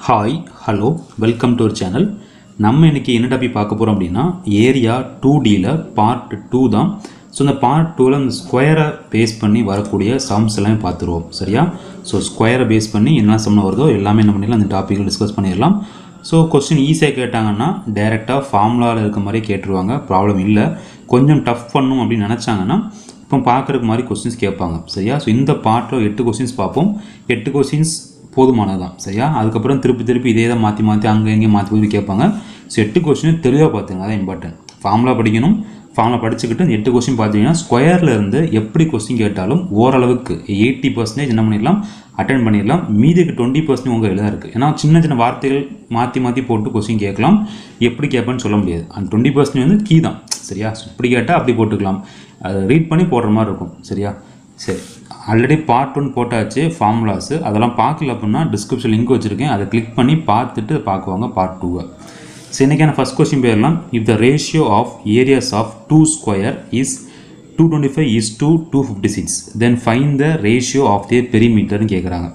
hi hello welcome to our channel நம்ம இன்னைக்கு என்ன டாபிக் பார்க்க போகிறோம் அப்படின்னா ஏரியா டூ டியில் பார்ட் டூ தான் ஸோ இந்த பார்ட் டூவில் இந்த ஸ்கொயரை பேஸ் பண்ணி வரக்கூடிய சம்ஸ் எல்லாமே பார்த்துருவோம் சரியா ஸோ ஸ்கொயரை பேஸ் பண்ணி என்ன சம் வருதோ எல்லாமே என்ன பண்ணிடலாம் அந்த டாப்பிக்கில் டிஸ்கஸ் பண்ணிடலாம் ஸோ கொஸ்டின் ஈஸியாக கேட்டாங்கன்னா டைரெக்டாக ஃபார்முலாவில் இருக்க மாதிரி கேட்டுருவாங்க ப்ராப்ளம் இல்லை கொஞ்சம் டஃப் பண்ணும் அப்படின்னு நினச்சாங்கன்னா இப்போ பார்க்குறக்கு மாதிரி கொஸ்டின்ஸ் கேட்பாங்க சரியா ஸோ இந்த பார்ட்டில் எட்டு கொஸ்டின்ஸ் பார்ப்போம் எட்டு கொஸ்டின்ஸ் போதுமானது தான் சரியா அதுக்கப்புறம் திருப்பி திருப்பி இதே தான் மாற்றி மாற்றி அங்கே இங்கே மாற்றி மாற்றி கேட்பாங்க ஸோ எட்டு கொஸ்டின் தெளிவாக பார்த்துங்க அதான் இம்பார்ட்டன்ட் ஃபார்முலா படிக்கணும் ஃபார்முலா படிச்சுக்கிட்டு இந்த எட்டு கொஸ்டின் பார்த்தீங்கன்னா ஸ்கொயரில் இருந்து எப்படி கொஸ்டின் கேட்டாலும் ஓரளவுக்கு எயிட்டி பர்சன்டேஜ் என்ன பண்ணிடலாம் அட்டன் பண்ணிடலாம் மீதிக்கு டுவெண்ட்டி பர்சன்ட் உங்கள் எழுதா இருக்குது ஏன்னா சின்ன சின்ன வார்த்தைகள் மாற்றி மாற்றி போட்டு கொஸ்டின் கேட்கலாம் எப்படி கேட்பேன்னு சொல்ல முடியாது அந்த டுவெண்ட்டி பர்சன்ட் வந்து கீ தான் சரியா ஸோ இப்படி கேட்டால் அப்படி போட்டுக்கலாம் அதை ரீட் பண்ணி போடுற மாதிரி இருக்கும் சரியா சரி ஆல்ரெடி பார்ட் ஒன் போட்டாச்சு ஃபார்முலாஸு அதெல்லாம் பார்க்கல அப்படின்னா டிஸ்கிரிப்ஷன் லிங்க் வச்சுருக்கேன் அதை கிளிக் பண்ணி பார்த்துட்டு பார்க்குவாங்க பார்ட் டூவை ஸோ இன்றைக்கான ஃபஸ்ட் கொஸ்டின் போயிடலாம் if the ratio of areas of two square is two twenty five is two two fifty six then find the ratio of the பெரிமீட்டர்னு கேட்குறாங்க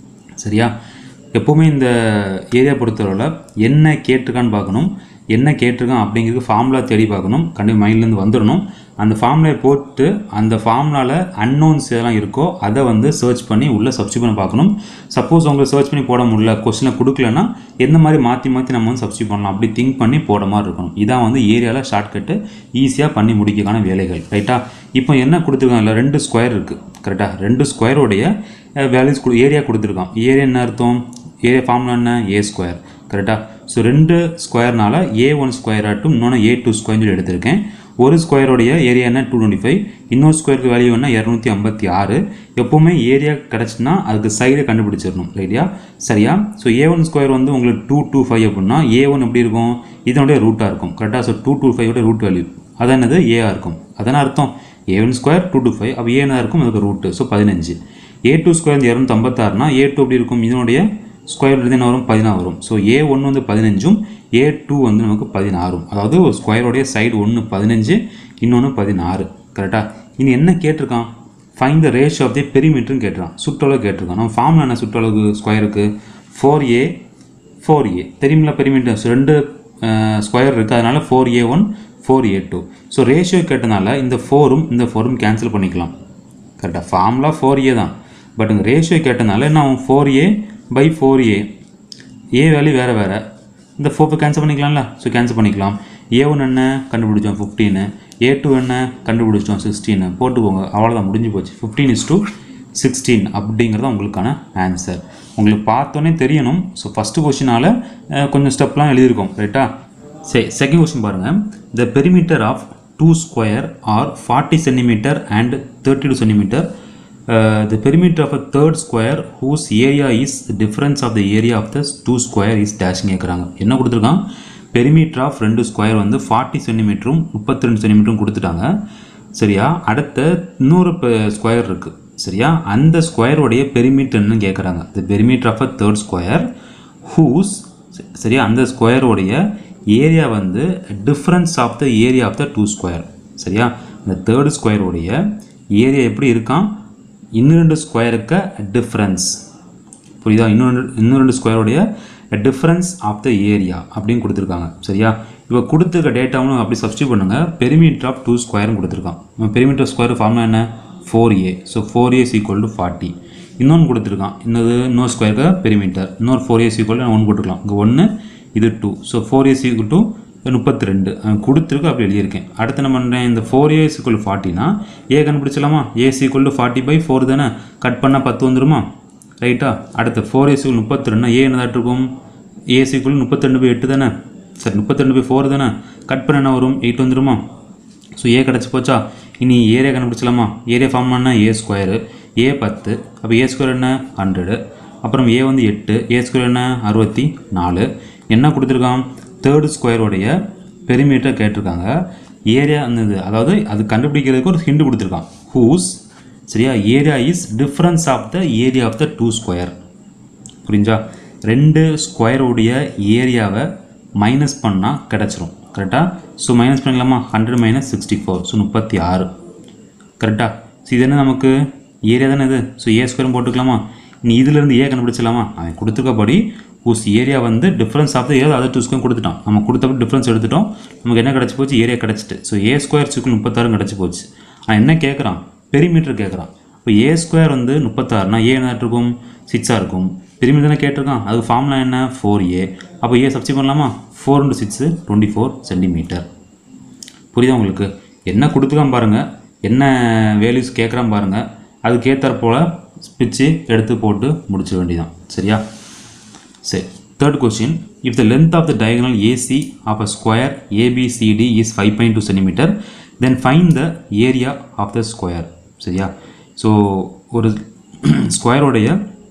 சரியா எப்போவுமே இந்த ஏரியா பொறுத்தளவில் என்ன கேட்டிருக்கான்னு பார்க்கணும் என்ன கேட்டிருக்கான் அப்படிங்கிறது ஃபார்முலா தேடி பார்க்கணும் கண்டிப்பாக மைண்ட்லேருந்து வந்துடணும் அந்த ஃபார்முலாவை போட்டு அந்த ஃபார்முலாவில் அன்னோன்ஸ் எதெல்லாம் இருக்கோ அதை வந்து சர்ச் பண்ணி உள்ளே சப்ஸ்டியூட் பண்ணி பார்க்கணும் சப்போஸ் உங்களுக்கு சர்ச் பண்ணி போட முடியல கொஸ்டினில் கொடுக்கலன்னா எந்த மாதிரி மாற்றி மாற்றி நம்ம வந்து சப்ஸ்டியூட் பண்ணலாம் அப்படி திங்க் பண்ணி போட மாதிரி இருக்கணும் இதான் வந்து ஏரியாவில் ஷார்ட்கட்டு ஈஸியாக பண்ணி முடிக்கிறதுக்கான வேலைகள் ரைட்டா இப்போ என்ன கொடுத்துருக்காங்கல்ல ரெண்டு ஸ்கொயர் இருக்குது கரெக்டாக ரெண்டு ஸ்கொயருடைய வேல்யூஸ் கொடு ஏரியா கொடுத்துருக்கான் ஏரியா என்ன அர்த்தம் ஏரியா ஃபார்முலா என்ன ஏ ஸ்கொயர் கரெக்டாக ஸோ ரெண்டு ஸ்கொயர்னால ஏ ஒன் ஸ்கொயர் ஆட்டும் இன்னொன்று ஏ டூ ஸ்கொயர்னு சொல்லி எடுத்திருக்கேன் ஒரு ஸ்கொயருடைய ஏரியா என்ன டூ டுவெண்ட்டி ஃபைவ் இன்னொரு ஸ்கொயருக்கு வேல்யூ என்ன இரநூத்தி ஐம்பத்தி ஆறு எப்போவுமே ஏரியா கிடச்சுன்னா அதுக்கு சைடை கண்டுபிடிச்சிடணும் ரைட்டியா சரியா ஸோ ஏ ஒன் ஸ்கொயர் வந்து உங்களுக்கு டூ டூ ஃபைவ் அப்படின்னா ஏ ஒன் எப்படி இருக்கும் இதனுடைய ரூட்டாக இருக்கும் கரெக்டாக ஸோ டூ டூ ஃபைவோட ரூட் வேல்யூ அது என்னது ஏஆ இருக்கும் அதான அர்த்தம் A one square two two five அப்போ ஏனா இருக்கும் அதுக்கு ரூட்டு ஸோ பதினஞ்சு ஏ டூ ஸ்கொயர் இரநூத்தி ஐம்பத்தாறுனா ஏ டூ எப்படி இருக்கும் இதனுடைய ஸ்கொயர் என்ன வரும் பதினாறு வரும் ஸோ ஏ ஒன்று வந்து பதினஞ்சும் ஏ டூ வந்து நமக்கு பதினாறும் அதாவது ஒரு ஸ்கொயருடைய சைடு ஒன்று பதினஞ்சு இன்னொன்று பதினாறு கரெக்டாக இனி என்ன கேட்டிருக்கான் ஃபைன் த ரேஷ் ஆஃப் தி பெரிமீட்டர்னு கேட்டிருக்கான் சுற்றளவு கேட்டிருக்கான் நம்ம ஃபார்முலா என்ன சுற்றளவு ஸ்கொயருக்கு ஃபோர் ஏ ஃபோர் ஏ தெரியுமில்ல பெரிமீட்டர் ரெண்டு ஸ்கொயர் இருக்குது அதனால் four A one four A two so ratio கேட்டனால இந்த ஃபோரும் இந்த ஃபோரும் கேன்சல் பண்ணிக்கலாம் கரெக்டாக ஃபார்முலா ஃபோர் ஏ தான் பட் இங்கே ரேஷியோ கேட்டனால என்ன ஆகும் four A by four A A value வேறு வேறு இந்த ஃபோர்வை கேன்சல் பண்ணிக்கலாம்ல ஸோ கேன்சல் பண்ணிக்கலாம் ஏ ஒன் என்ன கண்டுபிடிச்சோம் ஃபிஃப்டீனு ஏ டூ என்ன கண்டுபிடிச்சோம் சிக்ஸ்டீனு போட்டுக்கோங்க அவ்வளோதான் முடிஞ்சு போச்சு ஃபிஃப்டீன் இஸ் டூ சிக்ஸ்டீன் அப்படிங்கிறது உங்களுக்கான ஆன்சர் உங்களுக்கு பார்த்தோன்னே தெரியணும் ஸோ ஃபஸ்ட்டு கொஷினால் கொஞ்சம் ஸ்டெப்லாம் எழுதியிருக்கோம் ரைட்டா சரி செகண்ட் கொஸ்டின் பாருங்கள் the perimeter of two square are forty centimetre and thirty two centimetre the perimeter of a third square whose area is the difference of the area of the two square is dashing கேட்குறாங்க என்ன கொடுத்துருக்கான் perimeter of ரெண்டு square வந்து forty சென்டிமீட்டரும் முப்பத்தி ரெண்டு சென்டிமீட்டரும் கொடுத்துட்டாங்க சரியா அடுத்த இன்னொரு ஸ்கொயர் இருக்குது சரியா அந்த ஸ்கொயருடைய பெரிமீட்டர்னு கேட்குறாங்க the perimeter of a third square whose சரியா அந்த ஸ்கொயருடைய ஏரியா வந்து difference of the area of the two square சரியா இந்த தேர்டு ஸ்கொயருடைய ஏரியா எப்படி இருக்கான் இன்னும் ரெண்டு ஸ்கொயருக்கு டிஃப்ரென்ஸ் புரியுதா இன்னும் ரெண்டு இன்னும் ரெண்டு ஸ்கொயருடைய டிஃப்ரென்ஸ் ஆஃப் த ஏரியா அப்படின்னு கொடுத்துருக்காங்க சரியா இப்போ கொடுத்துருக்க டேட்டாவும் அப்படி சப்ஸ்டியூட் பண்ணுங்கள் பெரிமீட்டர் ஆஃப் டூ ஸ்கொயரும் கொடுத்துருக்கான் பெரிமீட்டர் ஸ்கொயர் ஃபார்ம்னா என்ன four A so four A's equal to forty இன்னொன்று கொடுத்துருக்கான் இன்னொரு இன்னொரு ஸ்கொயருக்கு பெரிமீட்டர் இன்னொரு ஃபோர் ஏஸ் ஈக்குவல் ஒன்று போட்டுக்கலாம் இங்கே ஒன்று இது two so four A's equal to முப்பத்தி ரெண்டு கொடுத்துருக்கு அப்படி எழுதியிருக்கேன் அடுத்து என்ன பண்ணுறேன் இந்த ஃபோர் ஏ ஈக்குவல் ஃபார்ட்டினா ஏ கண்டுபிடிச்சலாமா A equal to forty by four தானே கட் பண்ணால் பத்து வந்துருமா ரைட்டா அடுத்து ஃபோர் ஏ ஈக்குவல் முப்பத்தி ரெண்டுனா ஏ என்னதாட்டு இருக்கும் ஏ ஈக்குவல் முப்பத்தி ரெண்டு பை எட்டு தானே சரி முப்பத்தி ரெண்டு பை ஃபோர் தானே கட் பண்ண என்ன வரும் எயிட் வந்துருமா ஸோ ஏ கிடச்சி போச்சா இனி ஏரியா கண்டுபிடிச்சலாமா ஏரியா ஃபார்ம் பண்ணால் ஏ ஸ்கொயரு ஏ பத்து அப்போ ஏ ஸ்கொயர் என்ன ஹண்ட்ரடு அப்புறம் ஏ வந்து எட்டு ஏ ஸ்கொயர் என்ன அறுபத்தி நாலு என்ன கொடுத்துருக்கான் தேர்டு ஸ்கொயருடைய பெரிமீட்டர் கேட்டிருக்காங்க ஏரியா அந்த இது அதாவது அது கண்டுபிடிக்கிறதுக்கு ஒரு ஹிண்டு கொடுத்துருக்கான் ஹூஸ் சரியா area is difference of the area of the two square புரிஞ்சா ரெண்டு ஸ்கொயருடைய ஏரியாவை மைனஸ் பண்ணால் கிடச்சிரும் கரெக்டாக ஸோ மைனஸ் பண்ணிக்கலாமா hundred minus sixty four so முப்பத்தி ஆறு கரெக்டாக ஸோ இது என்ன நமக்கு ஏரியா தானே இது ஸோ ஏ ஸ்கொயரும் போட்டுக்கலாமா நீ இதிலிருந்து ஏ கண்டுபிடிச்சலாமா அவன் கொடுத்துருக்கபடி ஹூஸ் ஏரியா வந்து difference of the area other two square கொடுத்துட்டோம் நம்ம கொடுத்தப்ப டிஃப்ரென்ஸ் எடுத்துட்டோம் நமக்கு என்ன கிடச்சி போச்சு ஏரியா கிடச்சிட்டு ஸோ ஏ ஸ்கொயர் சிக்கல் முப்பத்தாறு கிடச்சி போச்சு அவன் என்ன கேட்குறான் பெரிமீட்டர் கேட்குறான் இப்போ ஏ ஸ்கொயர் வந்து முப்பத்தாறுனா ஏ என்ன இருக்கும் சிக்ஸாக இருக்கும் பெரிமீட்டர் தானே கேட்டிருக்கான் அது ஃபார்முலா என்ன ஃபோர் ஏ அப்போ ஏ சப்ஸ்டி பண்ணலாமா four into six twenty four centimetre புரியுதா உங்களுக்கு என்ன கொடுத்துக்கான் பாருங்கள் என்ன வேல்யூஸ் கேட்குறான் பாருங்கள் அதுக்கேற்றாற் போல் பிச்சு எடுத்து போட்டு முடிச்சிட வேண்டியதான் சரியா சரி third question if the length of the diagonal AC of a square ABCD is five point two centimetre then find the area of the square சரியா ஸோ ஒரு ஸ்கொயரோடைய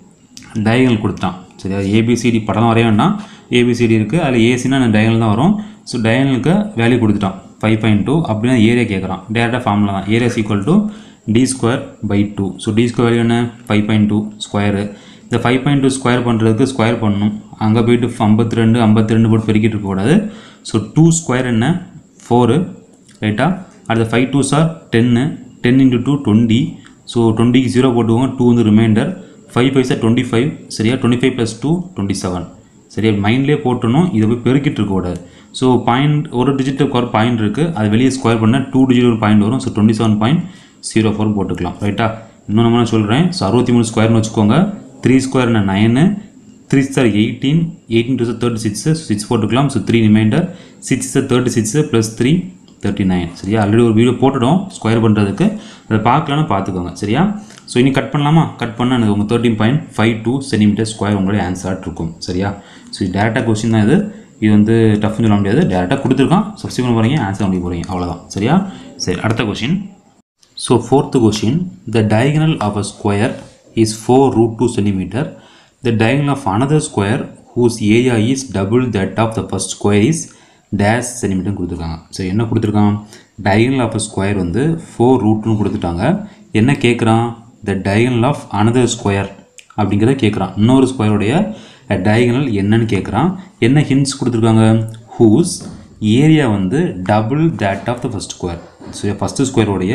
டயகனல் கொடுத்தான் சரியா ஏபிசிடி படம் வரைய வேண்டாம் ஏபிசிடி இருக்குது அதில் ஏசினா டயகனல் தான் வரும் ஸோ டயகனலுக்கு வேல்யூ கொடுத்துட்டான் ஃபைவ் பாயிண்ட் டூ அப்படின்னா ஏரியா கேட்குறான் டேரெக்டாக ஃபார்முலா தான் area equal to D square by two so D square value என்ன ஃபைவ் பாயிண்ட் டூ ஸ்கொயரு இந்த ஃபைவ் பாயிண்ட் டூ ஸ்கொயர் பண்ணுறதுக்கு ஸ்கொயர் பண்ணணும் அங்கே போயிட்டு ஐம்பத்தி ரெண்டு ஐம்பத்தி ரெண்டு போட்டு பெருக்கிட்டு இருக்கக்கூடாது ஸோ டூ ஸ்கொயர் என்ன ஃபோரு ரைட்டா அடுத்த ஃபைவ் டூ சார் டென்னு ten into two twenty so டுவெண்ட்டிக்கு ஜீரோ போட்டுவோங்க டூ வந்து ரிமைண்டர் ஃபைவ் ஃபைவ் சார் டுவெண்ட்டி ஃபைவ் சரியா twenty five plus two twenty seven சரியா மைண்ட்லேயே போட்டணும் இதை போய் பெருக்கிட்டு இருக்கக்கூடாது ஸோ பாயிண்ட் ஒரு டிஜிட்டுக்கு ஒரு பாயிண்ட் இருக்குது அது வெளியே ஸ்கொயர் பண்ணால் டூ டிஜிட் ஒரு பாயிண்ட் வரும் so twenty seven point zero four போட்டுக்கலாம் ரைட்டா இன்னும் நம்ம நான் சொல்கிறேன் ஸோ அறுபத்தி மூணு ஸ்கொயர்னு வச்சுக்கோங்க three square nine three star eighteen eighteen two thirty six six போட்டுக்கலாம் so three remainder six thirty six plus three thirty nine சரியா ஆல்ரெடி ஒரு வீடியோ போட்டுட்டோம் ஸ்கொயர் பண்ணுறதுக்கு அதை பார்க்கலான்னு பார்த்துக்கோங்க சரியா ஸோ இனி கட் பண்ணலாமா கட் பண்ணால் எனக்கு உங்கள் thirteen point five two centimetre square உங்களுடைய ஆன்சராக இருக்கும் சரியா ஸோ இது டேரெக்டாக கொஸ்டின் தான் இது இது வந்து டஃப்னு சொல்ல முடியாது டேரெக்டாக கொடுத்துருக்கான் சப்ஸ்டி பண்ண போகிறீங்க ஆன்சர் பண்ணி போகிறீங்க அவ்வளோதான் சரியா சரி அடுத்த question so fourth question the diagonal of a square is four root two centimetre the diagonal of another square whose area is double that of the first square is dash centimetre கொடுத்துருக்காங்க so என்ன கொடுத்துருக்கான் diagonal of a square வந்து four ரூட்னு கொடுத்துட்டாங்க என்ன கேட்குறான் the diagonal of another square அப்படிங்கிறத கேட்குறான் இன்னொரு ஸ்கொயருடைய diagonal என்னன்னு கேட்குறான் என்ன ஹிண்ட்ஸ் கொடுத்துருக்காங்க ஹூஸ் ஏரியா வந்து double that of the first square so first ஸ்கொயருடைய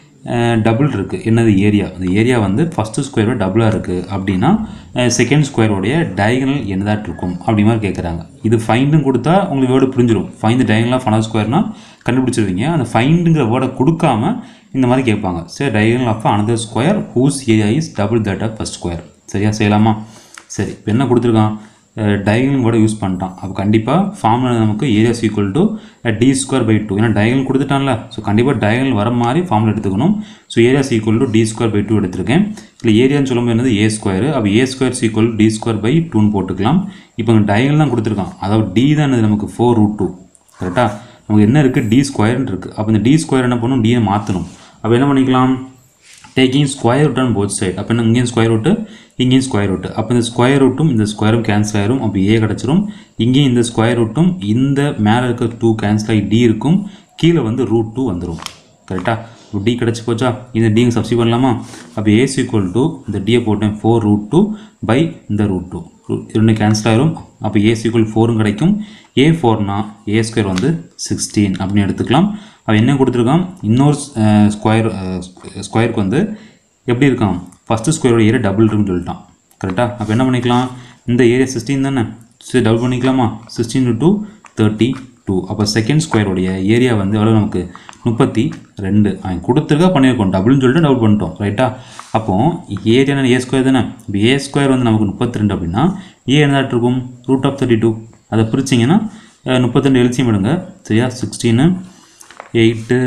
டபுள் இருக்குது என்னது ஏரியா அந்த ஏரியா வந்து ஃபஸ்ட்டு ஸ்கொயரோட டபுளாக இருக்குது அப்படின்னா செகண்ட் ஸ்கொயரோடைய டயகனல் என்னதாட்டு இருக்கும் அப்படி மாதிரி கேட்குறாங்க இது ஃபைண்டும் கொடுத்தா உங்களுக்கு வேர்டு புரிஞ்சிடும் find the diagonal of another ஸ்கொயர்னா கண்டுபிடிச்சிருவீங்க அந்த ஃபைண்டுங்கிற வேர்டை கொடுக்காம இந்த மாதிரி கேட்பாங்க சரி diagonal of another square whose area is double that of first square சரியா செய்யலாமா சரி இப்போ என்ன கொடுத்துருக்கான் டயகனல் கூட யூஸ் பண்ணிட்டான் அப்போ கண்டிப்பாக ஃபார்முலா நமக்கு areas equal to D square by two ஏன்னா டயகனல் கொடுத்துட்டான்ல ஸோ கண்டிப்பாக டயகனல் வர மாதிரி ஃபார்முலா எடுத்துக்கணும் so areas equal to D square by two எடுத்திருக்கேன் இல்லை ஏரியான்னு சொல்லும்போது என்னது ஏ ஸ்கொயர் அப்போ ஏ square equal D square by டூன்னு போட்டுக்கலாம் இப்போ இங்கே டயகனல் தான் கொடுத்துருக்கான் அதாவது டி தான் என்னது நமக்கு ஃபோர் ரூட் டூ கரெக்டாக நமக்கு என்ன இருக்குது டி ஸ்கொயர்னு இருக்குது அப்போ இந்த டி ஸ்கொயர் என்ன பண்ணணும் டியை மாற்றணும் அப்போ என்ன பண்ணிக்கலாம் taking square root on both side அப்போ என்ன இங்கேயும் ஸ்கொயர் ரூட்டு இங்கேயும் ஸ்கொயர் ரூட்டு அப்போ இந்த ஸ்கொயர் ரூட்டும் இந்த ஸ்கொயரும் கேன்சல் ஆயிரும் அப்போ ஏ கிடச்சிரும் இங்கேயும் இந்த ஸ்கொயர் ரூட்டும் இந்த மேலே இருக்க டூ கேன்சல் ஆகி டி இருக்கும் கீழே வந்து ரூட் டூ வந்துடும் கரெக்டாக இப்போ டி கிடச்சி போச்சா இந்த டிங்க சப்ஸ்டி பண்ணலாமா அப்போ ஏஸ் ஈக்குவல் டு இந்த டியை போட்டேன் ஃபோர் ரூட் டூ பை இந்த ரூட் டூ ரெண்டு கேன்சல் ஆயிரும் அப்போ ஏஸ் ஈக்குவல் ஃபோரும் கிடைக்கும் ஏ ஃபோர்னா ஏ ஸ்கொயர் வந்து சிக்ஸ்டீன் அப்படின்னு எடுத்துக்கலாம் அவன் என்ன கொடுத்துருக்கான் இன்னொரு ஸ்கொயர் ஸ்கொயருக்கு வந்து எப்படி இருக்கான் ஃபஸ்ட்டு ஸ்கொயரோட ஏரியா டபுள் இருக்குன்னு சொல்லிட்டான் கரெக்டாக அப்போ என்ன பண்ணிக்கலாம் இந்த ஏரியா சிக்ஸ்டீன் தானே சரி டபுள் பண்ணிக்கலாமா சிக்ஸ்டீன் டூ தேர்ட்டி டூ அப்போ செகண்ட் ஸ்கொயருடைய ஏரியா வந்து எவ்வளோ நமக்கு முப்பத்தி ரெண்டு அவன் கொடுத்துருக்கா பண்ணியிருக்கோம் டபுள்னு சொல்லிட்டு டபுள் பண்ணிட்டோம் ரைட்டா அப்போ ஏரியா ஏ ஸ்கொயர் தானே இப்போ ஏ ஸ்கொயர் வந்து நமக்கு முப்பத்தி ரெண்டு அப்படின்னா ஏ என்னதாட்டு இருக்கும் ரூட் ஆஃப் தேர்ட்டி டூ அதை பிரிச்சிங்கன்னா முப்பத்திரெண்டு எழுச்சியும் விடுங்க சரியா sixteen eight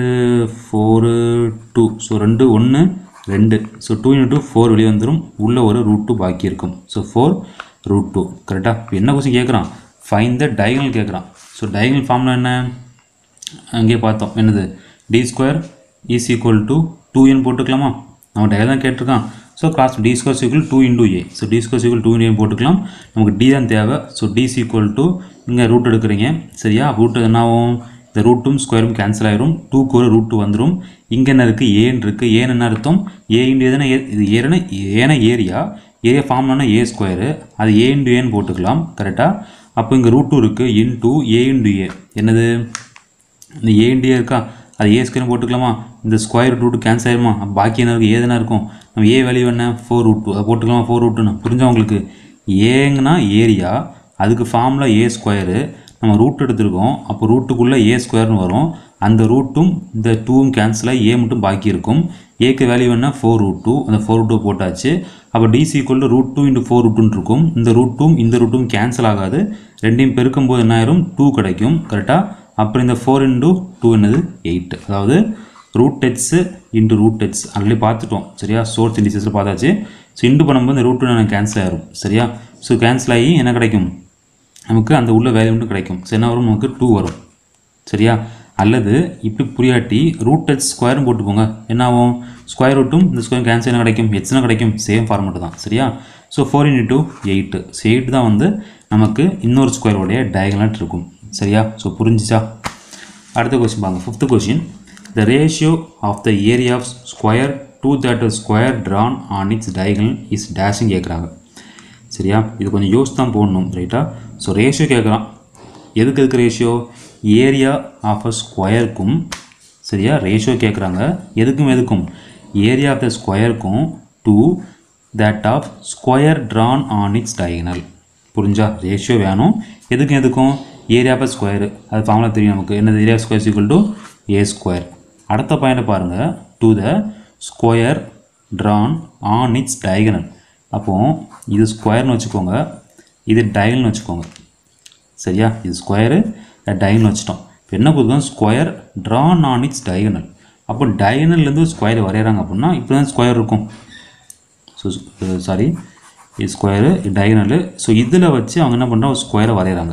four two so ரெண்டு ஒன்று ரெண்டு so two into two four வெளியே வந்துடும் உள்ளே ஒரு ரூட் டூ பாக்கி இருக்கும் ஸோ ஃபோர் ரூட் டூ கரெக்டாக இப்போ என்ன கொஸ்டின் கேட்குறான் ஃபைன் த டயகனல் கேட்குறான் ஸோ டயகனல் ஃபார்முலா என்ன அங்கேயே பார்த்தோம் என்னது d square is equal to two என் போட்டுக்கலாமா நம்ம டயல் தான் கேட்டிருக்கான் so cause d square is equal two into a so D square is equal two into போட்டுக்கலாம் நமக்கு டி தான் தேவை ஸோ டி சீக்குவல் டு இங்கே ரூட் எடுக்கிறீங்க சரியா ரூட் என்ன ஆகும் இந்த ரூட்டும் ஸ்கொயரும் கேன்சல் ஆயிரும் டூக்கு ஒரு ரூட் வந்துடும் இங்கே என்ன இருக்குது ஏன்னு இருக்குது ஏன்னு என்ன அர்த்தம் ஏ இன்டு எதுனா ஏ இது ஏன்னா ஏன்னா ஏரியா ஏரியா ஃபார்ம்னா ஏ ஸ்கொயரு அது ஏ இன்டு ஏன்னு போட்டுக்கலாம் கரெக்டாக அப்போ இங்கே ரூட் டூ இருக்குது இன் டூ ஏ இன்டு ஏ என்னது இந்த ஏ இன்டு ஏ இருக்கா அது ஏ ஸ்கொயர் போட்டுக்கலாமா இந்த ஸ்கொயர் ரூட் கேன்சல் ஆயிருமா அப்ப பாக்கி என்ன இருக்குது ஏதுனா இருக்கும் நம்ம ஏ வேல்யூ என்ன ஃபோர் ரூட் டூ அதை போட்டுக்கலாமா ஃபோர் ரூட் டூன்னு புரிஞ்சா உங்களுக்கு ஏங்கன்னா ஏரியா அதுக்கு ஃபார்முலா ஏ ஸ்கொயரு நம்ம ரூட் எடுத்திருக்கோம் அப்போ ரூட்டுக்குள்ளே ஏ ஸ்கொயர்னு வரும் அந்த ரூட்டும் இந்த டூவும் கேன்சல் ஆகி ஏ மட்டும் பாக்கி இருக்கும் ஏக்கு வேல்யூ என்ன ஃபோர் ரூட் டூ அந்த ஃபோர் ரூட் டூ போட்டாச்சு அப்போ DC equal root two into four ரூட்டுன்னு இருக்கும் இந்த ரூட்டும் இந்த ரூட்டும் கேன்சல் ஆகாது ரெண்டையும் பெருக்கும்போது என்ன ஆயிரும் டூ கிடைக்கும் கரெக்டாக அப்புறம் இந்த ஃபோர் இன்ட்டு டூ என்னது எயிட் அதாவது root heads into root heads already பார்த்துட்டோம் சரியா சோர்ஸ் இண்டிசஸில் பார்த்தாச்சு ஸோ இன்ட்டு பண்ணும்போது இந்த ரூட் எனக்கு கேன்சல் ஆயிரும் சரியா ஸோ கேன்சல் ஆகி என்ன கிடைக்கும் நமக்கு அந்த உள்ள வேல்யூ மட்டும் கிடைக்கும் ஸோ என்ன வரும் நமக்கு டூ வரும் சரியா அல்லது இப்படி புரியாட்டி ரூட் ஹெச் ஸ்கொயரும் போட்டுக்கோங்க என்ன ஆகும் ஸ்கொயர் ரூட்டும் இந்த ஸ்கொயர் கேன்சல் என்ன கிடைக்கும் ஹெச்னா கிடைக்கும் சேம் ஃபார்மெட்டு தான் சரியா so four into two eight so eight தான் வந்து நமக்கு இன்னொரு ஸ்கொயரோடைய டயகனல் இருக்கும் சரியா ஸோ புரிஞ்சிச்சா அடுத்த கொஸ்டின் பாருங்க fifth question the ratio of the area of square to that square drawn on its diagonal is dashing கேட்குறாங்க சரியா இது கொஞ்சம் யோசிச்சு தான் போடணும் ரைட்டா ஸோ ரேஷியோ கேட்குறான் எதுக்கு எதுக்கு ரேஷியோ ஏரியா ஆஃப் அ ஸ்கொயருக்கும் சரியா ரேஷியோ கேட்குறாங்க எதுக்கும் எதுக்கும் ஏரியா ஆஃப் த ஸ்கொயருக்கும் to that of square drawn on its diagonal புரிஞ்சா ரேஷியோ வேணும் எதுக்கும் எதுக்கும் ஏரியா ஆஃப் ஸ்கொயர் அது ஃபார்முலா தெரியும் நமக்கு என்னது area square equal to a square அடுத்த பாயிண்ட் பாருங்கள் to the square drawn on its diagonal அப்போது இது ஸ்கொயர்னு வச்சுக்கோங்க இது டயல்னு வச்சுக்கோங்க சரியா இது ஸ்கொயரு டயகனல் வச்சுட்டோம் இப்போ என்ன கொடுத்தோம் square drawn on its diagonal அப்போ டயகனல்லேருந்து ஸ்கொயர் வரைகிறாங்க அப்படின்னா இப்படி தான் ஸ்கொயர் இருக்கும் ஸோ சாரி இது ஸ்கொயரு டயகனலு ஸோ இதில் வச்சு அவங்க என்ன பண்ணுறாங்க ஸ்கொயரை வரைகிறாங்க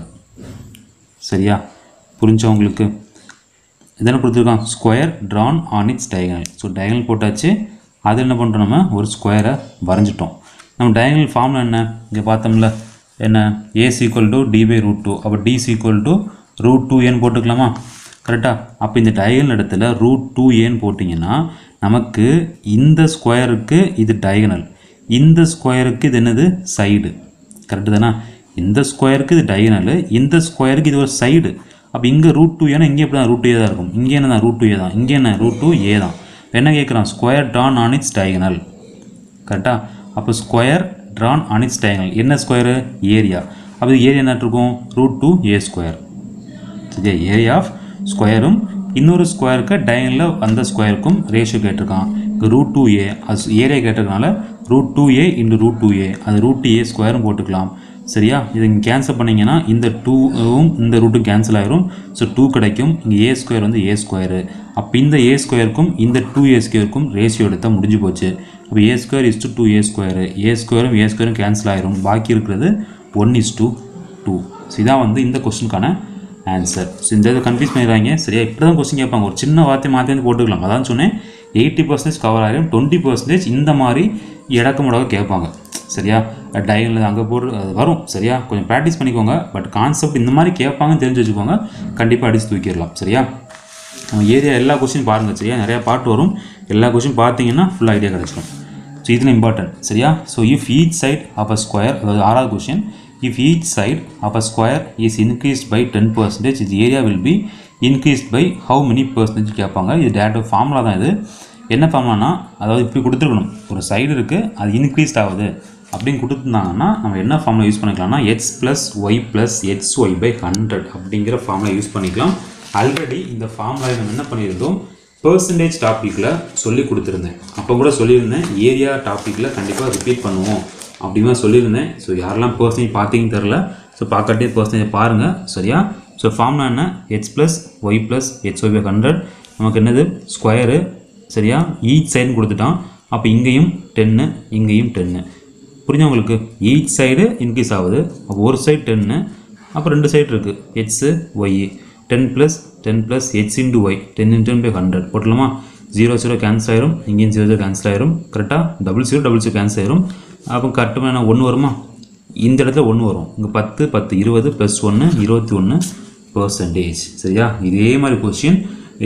சரியா புரிஞ்சா உங்களுக்கு இதெல்லாம் கொடுத்துருக்கான் square drawn on its diagonal so diagonal போட்டாச்சு அது என்ன பண்ணுறோம் நம்ம ஒரு ஸ்கொயரை வரைஞ்சிட்டோம் நம்ம டயகனல் ஃபார்முலா என்ன இங்கே பார்த்தோம்ல என்ன a is equal to d by root two அப்போ d is equal to root two ஏன்னு போட்டுக்கலாமா கரெக்டாக அப்போ இந்த டயகனல் இடத்துல ரூட் டூ ஏன்னு போட்டிங்கன்னா நமக்கு இந்த ஸ்கொயருக்கு இது டயகனல் இந்த ஸ்கொயருக்கு இது என்னது சைடு கரெக்டு தானே இந்த ஸ்கொயருக்கு இது டயகனல் இந்த ஸ்கொயருக்கு இது ஒரு சைடு அப்போ இங்கே ரூட் டூ ஏன்னா இங்கே எப்படி தான் ரூட் ஏ தான் இருக்கும் இங்கே என்ன தான் ரூட் டூ ஏ தான் இங்கே என்ன ரூட் டூ ஏ தான் என்ன கேட்குறான் square drawn on its diagonal கரெக்டாக அப்போ square drawn on its diagonal என்ன ஸ்கொயரு ஏரியா அப்போ ஏரியா என்ன இருக்கும் ரூட் டூ ஏ ஸ்கொயர் சரியா ஏரியா ஆஃப் ஸ்கொயரும் இன்னொரு ஸ்கொயருக்கு டயனில் அந்த ஸ்கொயருக்கும் ரேஷியோ கேட்டிருக்கான் இங்கே ரூட் டூ ஏ அது ஏரியா கேட்டதுனால root two a into root two a அது ரூட் ஏ ஸ்கொயரும் போட்டுக்கலாம் சரியா இதை இங்கே கேன்சல் பண்ணிங்கன்னா இந்த டூவும் இந்த ரூட்டும் கேன்சல் ஆயிரும் ஸோ டூ கிடைக்கும் இங்கே ஏ ஸ்கொயர் வந்து ஏ ஸ்கொயரு அப்போ இந்த ஏ ஸ்கொயருக்கும் இந்த டூ ஏ ஸ்கொயருக்கும் ரேஷியோ எடுத்தால் முடிஞ்சு போச்சு அப்போ ஏ square is to two a square a ஸ்கொயரும் ஏ ஸ்கொயரும் கேன்சல் ஆயிரும் பாக்கி இருக்கிறது one is two two two இதான் வந்து இந்த கொஸ்டினுக்கான ஆன்சர் ஸோ இந்த இதை கன்ஃபியூஸ் பண்ணிடுறாங்க சரியா இப்படி தான் கொஸ்டின் கேட்பாங்க ஒரு சின்ன வார்த்தை மாற்றி வந்து போட்டுக்கலாம் அதான் சொன்னேன் எயிட்டி பர்சன்டேஜ் கவர் ஆகிடும் டுவெண்ட்டி பர்சன்டேஜ் இந்த மாதிரி இடக்கு முடக்க கேட்பாங்க சரியா டயனில் அங்கே போட்டு அது வரும் சரியா கொஞ்சம் ப்ராக்டிஸ் பண்ணிக்கோங்க பட் கான்செப்ட் இந்த மாதிரி கேட்பாங்கன்னு தெரிஞ்சு வச்சுக்கோங்க கண்டிப்பாக அடிச்சு தூக்கிடலாம் சரியா நம்ம ஏரியா எல்லா கொஸ்டின் பாருங்கள் சரியா நிறையா பாட்டு வரும் எல்லா கொஸ்டின் பார்த்தீங்கன்னா ஃபுல் ஐடியா கிடச்சிடும் ஸோ இதில் இம்பார்ட்டன்ட் சரியா so if each side of a square அதாவது ஆறாவது question if each side of a square is increased by ten percentage இது area will be increased by how many percentage கேட்பாங்க இது direct formula தான் இது என்ன ஃபார்முலானா அதாவது இப்படி கொடுத்துருக்கணும் ஒரு சைடு இருக்குது அது இன்க்ரீஸ்ட் ஆகுது அப்படின்னு கொடுத்துருந்தாங்கன்னா நம்ம என்ன ஃபார்முலா யூஸ் பண்ணிக்கலாம்னா x plus y plus x y by hundred அப்படிங்கிற ஃபார்முலா யூஸ் பண்ணிக்கலாம் ஆல்ரெடி இந்த ஃபார்முலா நம்ம என்ன பண்ணியிருந்தோம் பர்சன்டேஜ் டாப்பிக்கில் சொல்லி கொடுத்துருந்தேன் அப்போ கூட சொல்லியிருந்தேன் ஏரியா டாப்பிக்கில் கண்டிப்பாக ரிப்பீட் பண்ணுவோம் அப்படிமா சொல்லியிருந்தேன் ஸோ யாரெல்லாம் பர்சன்டேஜ் பார்த்தீங்கன்னு தெரில ஸோ பார்க்காட்டி பர்சன்டேஜ் பாருங்கள் சரியா ஸோ ஃபார்முலா என்ன x plus y plus x y by hundred நமக்கு என்னது ஸ்கொயரு சரியா ஈச் சைடுன்னு கொடுத்துட்டான் அப்போ இங்கேயும் டென்னு இங்கேயும் டென்னு புரிஞ்சா உங்களுக்கு ஈச் சைடு இன்க்ரீஸ் ஆகுது அப்போ ஒரு சைடு டென்னு அப்போ ரெண்டு சைடு இருக்குது x y ten plus ten plus x into y ten into by hundred போட்டலாமா ஜீரோ ஜீரோ கேன்சல் ஆயிரும் இங்கேயும் ஜீரோ ஜீரோ கேன்சல் ஆயிரும் கரெக்டாக double zero double zero cancel ஆயிரும் அப்போ கரெக்டாக என்ன ஒன்று வருமா இந்த இடத்துல ஒன்று வரும் இங்கே பத்து பத்து இருபது ப்ளஸ் ஒன்று இருபத்தி ஒன்று பர்சன்டேஜ் சரியா இதே மாதிரி கொஸ்டின்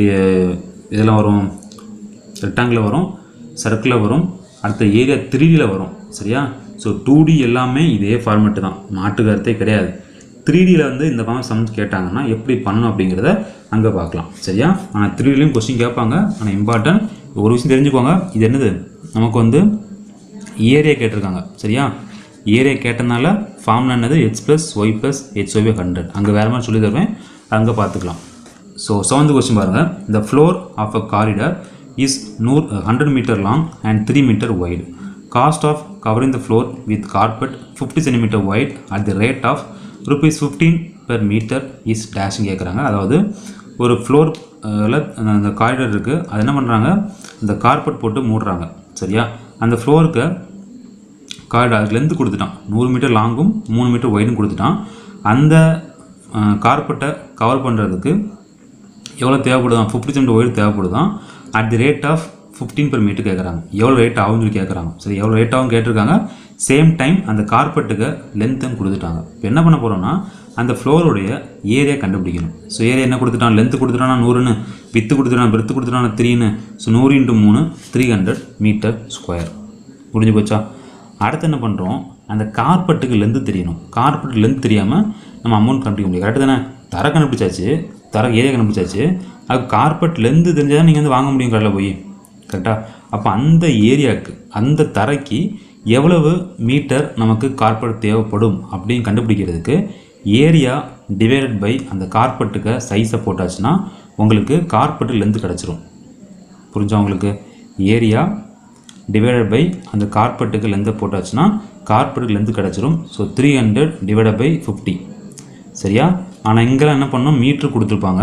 இதெல்லாம் வரும் ரெக்டாங்கில் வரும் சர்க்கிளில் வரும் அடுத்த ஏரியா த்ரீடியில் வரும் சரியா ஸோ டூ டி எல்லாமே இதே ஃபார்மெட்டு தான் மாட்டு கருத்தே கிடையாது த்ரீ டியில் வந்து இந்த ஃபார்ம் சம்ஸ் கேட்டாங்கன்னா எப்படி பண்ணணும் அப்படிங்கிறத அங்கே பார்க்கலாம் சரியா ஆனால் த்ரீ டிலையும் கொஸ்டின் கேட்பாங்க ஆனால் இம்பார்ட்டன்ட் ஒரு விஷயம் தெரிஞ்சுக்கோங்க இது என்னது நமக்கு வந்து ஏரியா கேட்டிருக்காங்க சரியா ஏரியா கேட்டனால ஃபார்முலா என்னது x plus y plus h y hundred அங்கே வேறு மாதிரி சொல்லி தருவேன் அங்கே பார்த்துக்கலாம் ஸோ செவன்த் கொஸ்டின் பாருங்கள் the floor of a corridor is நூறு hundred metre long and three metre wide cost of covering the floor with carpet fifty centimetre wide at the rate of rupees fifteen per metre is டேஷ்னு கேட்குறாங்க அதாவது ஒரு floor அந்த corridor இருக்குது அது என்ன பண்ணுறாங்க இந்த கார்பெட் போட்டு மூடுறாங்க சரியா அந்த ஃப்ளோருக்கு கார்டு அது லென்த்து கொடுத்துட்டான் நூறு மீட்டர் லாங்கும் மூணு மீட்டர் ஒய்டும் கொடுத்துட்டான் அந்த கார்பெட்டை கவர் பண்ணுறதுக்கு எவ்வளோ தேவைப்படுதான் ஃபிஃப்டி சென்ட் ஒய்டு தேவைப்படுதான் at the rate of fifteen per metre கேட்குறாங்க எவ்வளோ ரேட் ஆகும்னு சொல்லி கேட்குறாங்க சரி எவ்வளோ ரேட் ஆகும் கேட்டிருக்காங்க சேம் டைம் அந்த கார்பெட்டுக்கு லென்த்தும் கொடுத்துட்டாங்க இப்போ என்ன பண்ண போகிறோம்னா அந்த ஃப்ளோருடைய ஏரியா கண்டுபிடிக்கணும் ஸோ ஏரியா என்ன கொடுத்துட்டான் லென்த்து கொடுத்துட்டானா நூறுன்னு வித்து கொடுத்துட்டான் பிரெத்து கொடுத்துட்டானா த்ரீன்னு ஸோ நூறு இன்ட்டு மூணு த்ரீ ஹண்ட்ரட் மீட்டர் ஸ்கொயர் முடிஞ்சு போச்சா அடுத்து என்ன பண்ணுறோம் அந்த கார்பெட்டுக்கு லென்த்து தெரியணும் கார்பெட் லென்த் தெரியாமல் நம்ம அமௌண்ட் கண்டுபிடிக்க முடியும் கரெக்டு தானே தர கண்டுபிடிச்சாச்சு தர ஏரியா கண்டுபிடிச்சாச்சு அது கார்பெட் லென்த்து தெரிஞ்சால் நீங்கள் வந்து வாங்க முடியும் கடையில் போய் கரெக்டாக அப்போ அந்த ஏரியாவுக்கு அந்த தரைக்கு எவ்வளவு மீட்டர் நமக்கு கார்பெட் தேவைப்படும் அப்படின்னு கண்டுபிடிக்கிறதுக்கு ஏரியா டிவைடட் பை அந்த கார்பெட்டுக்கு சைஸை போட்டாச்சுன்னா உங்களுக்கு கார்பெட்டு லென்த்து கிடச்சிரும் புரிஞ்சா உங்களுக்கு ஏரியா டிவைடட் பை அந்த கார்பெட்டுக்கு லென்த்தை போட்டாச்சுன்னா கார்பெட்டுக்கு லென்த்து கிடச்சிரும் so three hundred divided by fifty சரியா ஆனால் இங்கெல்லாம் என்ன பண்ணணும் மீட்ரு கொடுத்துருப்பாங்க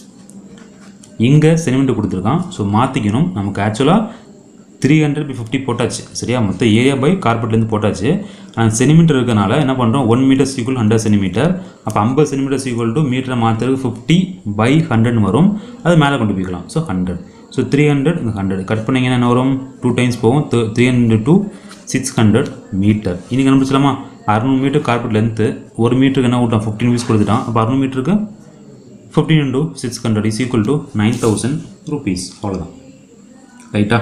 இங்கே சென்டிமீட்டர் கொடுத்துருக்கான் ஸோ மாற்றிக்கணும் நமக்கு ஆக்சுவலாக த்ரீ ஹண்ட்ரட் பை ஃபிஃப்டி போட்டாச்சு சரியா மொத்த ஏரியா பை கார்பெட்லேருந்து போட்டாச்சு ஆனால் சென்டிமீட்டர் இருக்கனால என்ன பண்ணுறோம் one metre equal hundred centimetre அப்போ ஐம்பது சென்டிமீட்டர் ஈக்குவல் டு மீட்டரை மாற்றுறதுக்கு ஃபிஃப்டி பை ஹண்ட்ரட்னு வரும் அது மேலே கொண்டு போய்க்கலாம் so hundred so three hundred இந்த ஹண்ட்ரட் கட் பண்ணிங்கன்னா என்ன வரும் டூ டைம்ஸ் போகும் three hundred two six hundred metre இன்றைக்கி கண்டுபிடிச்சலாமா அறுநூறு மீட்டர் கார்பெட் லென்த்து ஒரு மீட்டருக்கு என்ன விட்டான் ஃபிஃப்டின் ருபீஸ் கொடுத்துட்டான் அப்போ அறுநூறு மீட்டருக்கு fifteen into six hundred is equal to nine thousand rupees அவ்வளோதான் ரைட்டா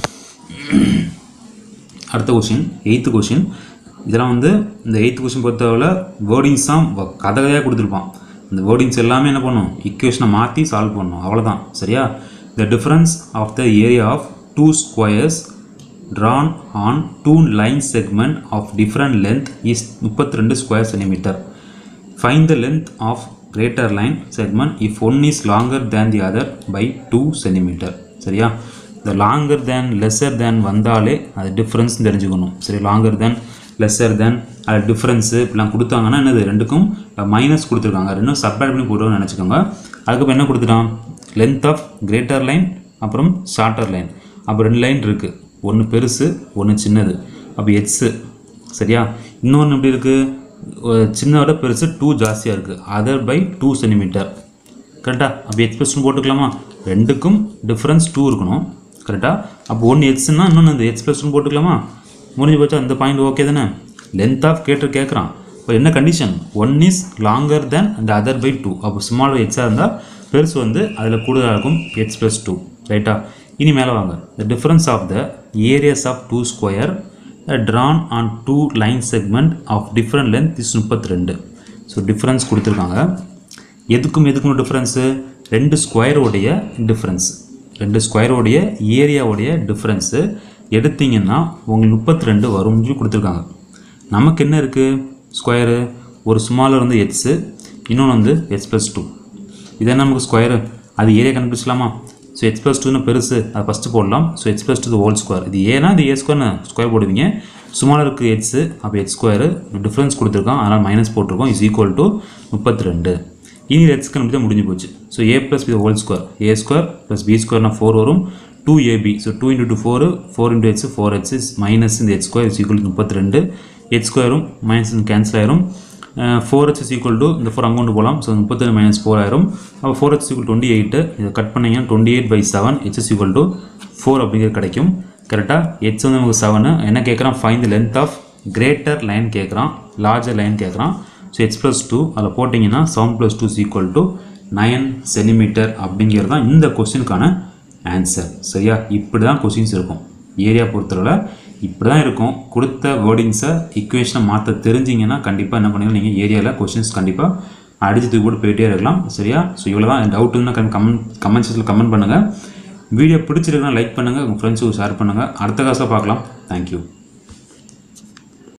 அடுத்த கொஷின் எயித்து கொஷின் இதெல்லாம் வந்து இந்த எயித்து கொஷின் பொறுத்தவரை வேர்டிங்ஸ் தான் வ- கதை கதையாக கொடுத்துருப்பான் இந்த வேர்டிங்ஸ் எல்லாமே என்ன பண்ணும் இக்குவேஷனை மாற்றி சால்வ் பண்ணணும் அவ்வளோதான் சரியா the difference of the area of two squares drawn on two line segment of different length is 32 square centimeter find the length of greater line segment if one is longer than the other by 2 centimeter சரியா இந்த longer தேன் lesser தேன் வந்தாலே அது difference தெரிஞ்சுக்கணும் சரி longer தேன் lesser தேன் அது difference இப்படிலாம் கொடுத்தாங்கன்னா என்னது ரெண்டுக்கும் மைனஸ் கொடுத்துருக்காங்க ரெண்டும் சப்ராக்ட் பண்ணி போடுவோம்னு நினச்சிக்கோங்க அதுக்கப்புறம் என்ன கொடுத்துட்டான் லென்த் ஆஃப் கிரேட்டர் லைன் அப்புறம் ஷார்ட்டர் லைன் அப்போ ரெண்டு லைன் இருக்குது ஒன்று பெருசு ஒன்று சின்னது அப்போ எக்ஸு சரியா இன்னொன்று எப்படி இருக்குது சின்னதோட பெருசு டூ ஜாஸ்தியாக இருக்குது அதர் பை டூ சென்டிமீட்டர் கரெக்டாக அப்போ எக்ஸ்பிரஷன் போட்டுக்கலாமா ரெண்டுக்கும் டிஃப்ரென்ஸ் டூ இருக்கணும் கரெக்டாக அப்போ ஒன்று எக்ஸ்னா இன்னொன்று இந்த எக்ஸ்பிரஷன் போட்டுக்கலாமா முடிஞ்சு போச்சா அந்த பாயிண்ட் ஓகே தானே லென்த் ஆஃப் கேட்டு கேட்குறான் இப்போ என்ன condition one is longer than அந்த அதர் பை டூ அப்போ ஸ்மாலர் எக்ஸாக இருந்தால் பெருசு வந்து அதில் கூடுதலாக இருக்கும் எக்ஸ் ப்ளஸ் டூ ரைட்டா இனி மேலே வாங்க the difference of the areas of two square drawn on two line segment of different length is முப்பத்தி ரெண்டு ஸோ டிஃப்ரென்ஸ் கொடுத்துருக்காங்க எதுக்கும் எதுக்கும் டிஃப்ரென்ஸு ரெண்டு ஸ்கொயரோடைய டிஃப்ரென்ஸ் ரெண்டு ஸ்கொயரோடைய ஏரியாவுடைய டிஃப்ரென்ஸு எடுத்தீங்கன்னா உங்களுக்கு முப்பத்தி ரெண்டு வரும்னு சொல்லி கொடுத்துருக்காங்க நமக்கு என்ன இருக்குது ஸ்கொயரு ஒரு ஸ்மாலர் வந்து எக்ஸு இன்னொன்று வந்து எக்ஸ் ப்ளஸ் டூ இதே நமக்கு ஸ்கொயரு அது ஏரியா கண்டுபிடிச்சலாமா ஸோ எக்ஸ் ப்ளஸ் டூன்னு பெருசு அதை ஃபஸ்ட்டு போடலாம் so x plus two whole square இது ஏன்னா இது ஏ ஸ்கொயர்னு ஸ்கொயர் போடுவீங்க சுமாருக்கு எக்ஸு அப்போ எக்ஸ் ஸ்கொயரு டிஃப்ரென்ஸ் கொடுத்துருக்கோம் அதனால் மைனஸ் போட்டிருக்கோம் இஸ் ஈக்குவல் டு முப்பத்தி ரெண்டு இனி எக்ஸ் கண்டுபிடிச்சா முடிஞ்சு போச்சு so a plus b whole square a square plus b ஸ்கொயர்னா ஃபோர் வரும் two AB so two into two four four into x four x is minus இந்த x square is equal to முப்பத்தி ரெண்டு x ஸ்கொயரும் minus cancel ஆயிரும் four h is equal to இந்த four அங்கௌண்ட் போகலாம் ஸோ முப்பத்தி மைனஸ் ஃபோர் ஆயிரும் அப்போ four h equal twenty eight இதை கட் பண்ணிங்கன்னா twenty eight by seven h is equal to four அப்படிங்கிறது கிடைக்கும் கரெக்டாக ஹெச் வந்து நமக்கு செவனு என்ன கேட்குறான் find the length of greater line கேட்குறான் லார்ஜர் லைன் கேட்குறான் ஸோ ஹெச் ப்ளஸ் டூ அதில் போட்டிங்கன்னா seven plus two equal to nine centimetre அப்படிங்கிறது தான் இந்த கொஸ்டினுக்கான ஆன்சர் சரியா இப்படி தான் கொஸ்டின்ஸ் இருக்கும் ஏரியா பொறுத்தவரை இப்படி தான் இருக்கும் கொடுத்த வேர்டிங்ஸை இக்குவேஷனை மாற்ற தெரிஞ்சிங்கன்னா கண்டிப்பாக என்ன பண்ணுவீங்க நீங்கள் ஏரியாவில் கொஸ்டின்ஸ் கண்டிப்பாக அடிச்சு தூக்கி போட்டு போயிட்டே இருக்கலாம் சரியா ஸோ இவ்வளோ தான் டவுட் இருந்தால் கமெண்ட் கமெண்ட் செக்ஷனில் கமெண்ட் பண்ணுங்கள் வீடியோ பிடிச்சிருக்குன்னா லைக் பண்ணுங்கள் உங்கள் ஃப்ரெண்ட்ஸுக்கு ஷேர் பண்ணுங்கள் அடுத்த காசில் பார்க்கலாம் தேங்க்யூ